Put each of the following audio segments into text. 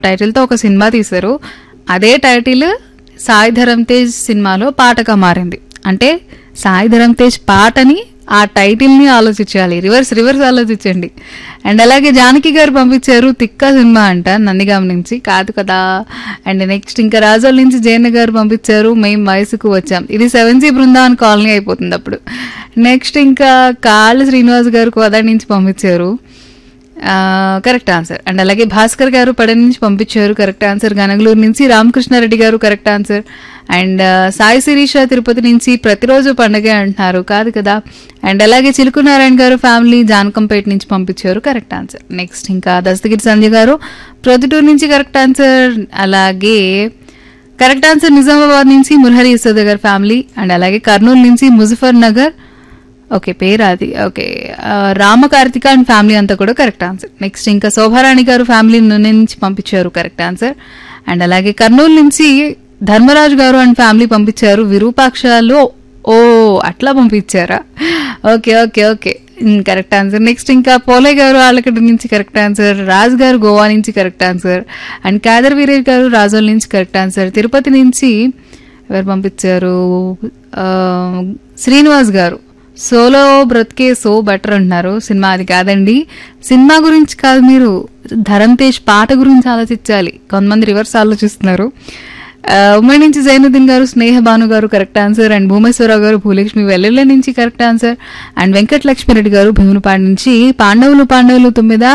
టైటిల్తో ఒక సినిమా తీశారు అదే టైటిల్ సాయి ధరమ్ తేజ్ సినిమాలో పాటగా మారింది అంటే సాయి ధరమ్ తేజ్ పాటని ఆ టైటిల్ని ఆలోచించాలి రివర్స్ రివర్స్ ఆలోచించండి అండ్ అలాగే జానకి గారు పంపించారు తిక్క సినిమా అంట నందిగాం నుంచి కాదు కదా అండ్ నెక్స్ట్ ఇంకా రాజోల్ నుంచి జయన్న గారు పంపించారు మేము వయసుకు వచ్చాం ఇది సెవెన్ జీ బృందావన్ కాలనీ అయిపోతుంది అప్పుడు నెక్స్ట్ ఇంకా కాళ్ళ శ్రీనివాస్ గారు కోదా నుంచి పంపించారు కరెక్ట్ ఆన్సర్ అండ్ అలాగే భాస్కర్ గారు పడ నుంచి పంపించారు కరెక్ట్ ఆన్సర్ గనగలూరు నుంచి Ramakrishnareddy garu correct answer and Sai Sirisha Tirupati నుంచి ప్రతిరోజు పండగే అంటున్నారు కాదు కదా అండ్ అలాగే చిలుకు నారాయణ గారు ఫ్యామిలీ జానకంపేట నుంచి పంపించారు కరెక్ట్ ఆన్సర్ నెక్స్ట్ ఇంకా దస్తగిరి సంజయ్ గారు ప్రొద్దుటూరు నుంచి కరెక్ట్ ఆన్సర్ అలాగే కరెక్ట్ ఆన్సర్ నిజామాబాద్ నుంచి మురహరి యశోద గారి ఫ్యామిలీ అండ్ అలాగే కర్నూలు నుంచి ముజఫర్ నగర్ ఓకే పేరు అది ఓకే ఆ, రామకార్తిక అండ్ ఫ్యామిలీ అంతా కూడా కరెక్ట్ ఆన్సర్ నెక్స్ట్ ఇంకా శోభారాణి గారు ఫ్యామిలీ నుంచి పంపించారు కరెక్ట్ ఆన్సర్ అండ్ అలాగే కర్నూలు నుంచి ధర్మరాజు గారు అండ్ ఫ్యామిలీ పంపించారు విరూపాక్షలో ఓ అట్లా పంపించారా okay okay okay correct answer next ఇంకా పోలే గారు ఆలకటి నుంచి కరెక్ట్ ఆన్సర్ రాజ్ గారు గోవా నుంచి correct answer and Khader Veeresh garu Razole నుంచి కరెక్ట్ ఆన్సర్ తిరుపతి నుంచి ఎవరు పంపించారు ఆ, శ్రీనివాస్ గారు సోలో బ్రతికే సో బెటర్ అంటున్నారు సినిమా అది కాదండి సినిమా గురించి కాదు మీరు ధరమ్ తేజ్ పాట గురించి ఆలోచించాలి కొంతమంది రివర్స్ ఆలోచిస్తున్నారు ఆ, ఉమ్మడి నుంచి జైనుద్దీన్ గారు స్నేహ భాను గారు కరెక్ట్ ఆన్సర్ అండ్ భూమేశ్వరరావు గారు భూలక్ష్మి వెల్లెళ్ళ నుంచి correct answer and Venkata Lakshmireddy garu Bhimunipadu నుంచి పాండవులు పాండవులు తొమ్మిదా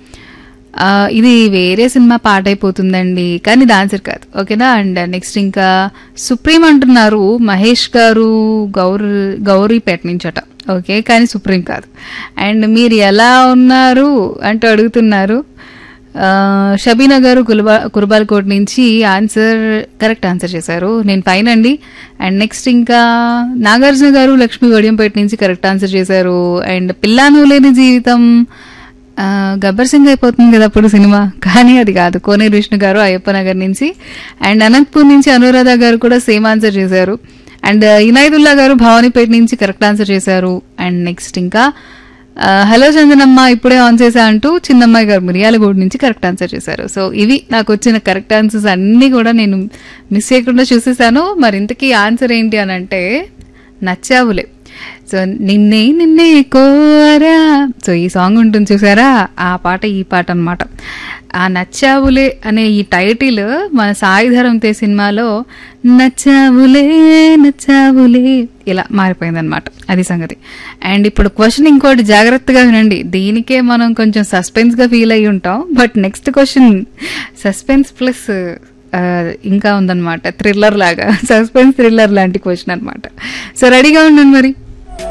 ఆ, ఇది వేరే సినిమా పాట అయిపోతుందండి కానీ ఇది ఆన్సర్ కాదు ఓకేనా అండ్ నెక్స్ట్ ఇంకా సుప్రీం అంటున్నారు మహేష్ గారు గౌరీ గౌరీపేట నుంచి అట ఓకే కానీ సుప్రీం కాదు అండ్ మీరు ఎలా ఉన్నారు అంటూ అడుగుతున్నారు ఆ, షబీనా గారు కులబా కురబాలకోట్ నుంచి ఆన్సర్ కరెక్ట్ ఆన్సర్ చేశారు నేను ఫైన్ అండి అండ్ నెక్స్ట్ ఇంకా నాగార్జున గారు లక్ష్మీ వడియంపేట నుంచి కరెక్ట్ ఆన్సర్ చేశారు అండ్ పిల్లాను లేని జీవితం ఆ, గబ్బర్ సింగ్ అయిపోతుంది కదా అప్పుడు సినిమా కానీ అది కాదు కోనేరు విష్ణు గారు అయ్యప్ప నగర్ నుంచి అండ్ అనంతపూర్ నుంచి అనురాధ గారు కూడా సేమ్ ఆన్సర్ చేశారు అండ్ ఇనాయదుల్లా గారు భవానీపేట నుంచి కరెక్ట్ ఆన్సర్ చేశారు అండ్ నెక్స్ట్ ఇంకా ఆ, హలో చందనమ్మ ఇప్పుడే ఆన్ చేశా అంటూ చిన్నమ్మాయి గారు మిరియాలగూడ నుంచి కరెక్ట్ ఆన్సర్ చేశారు సో ఇవి నాకు వచ్చిన కరెక్ట్ ఆన్సర్స్ అన్నీ కూడా నేను మిస్ చేయకుండా చూసేసాను మరి ఇంతకీ ఆన్సర్ ఏంటి అని అంటే నచ్చావులే సో నిన్నే నిన్నే కోరా సో ఈ సాంగ్ ఉంటుంది చూసారా ఆ పాట ఈ పాట అన్నమాట ఆ నచ్చావులే అనే ఈ టైటిల్ మన సాయిధరం తే సినిమాలో నచ్చావులే నచ్చావులే ఇలా మారిపోయిందనమాట అది సంగతి అండ్ ఇప్పుడు క్వశ్చన్ ఇంకోటి జాగ్రత్తగా వినండి దీనికే మనం కొంచెం సస్పెన్స్ గా ఫీల్ అయ్యి ఉంటాం but next question suspense plus ఇంకా ఉందన్నమాట థ్రిల్లర్ లాగా సస్పెన్స్ థ్రిల్లర్ లాంటి క్వశ్చన్ అన్నమాట సో రెడీగా ఉండండి మరి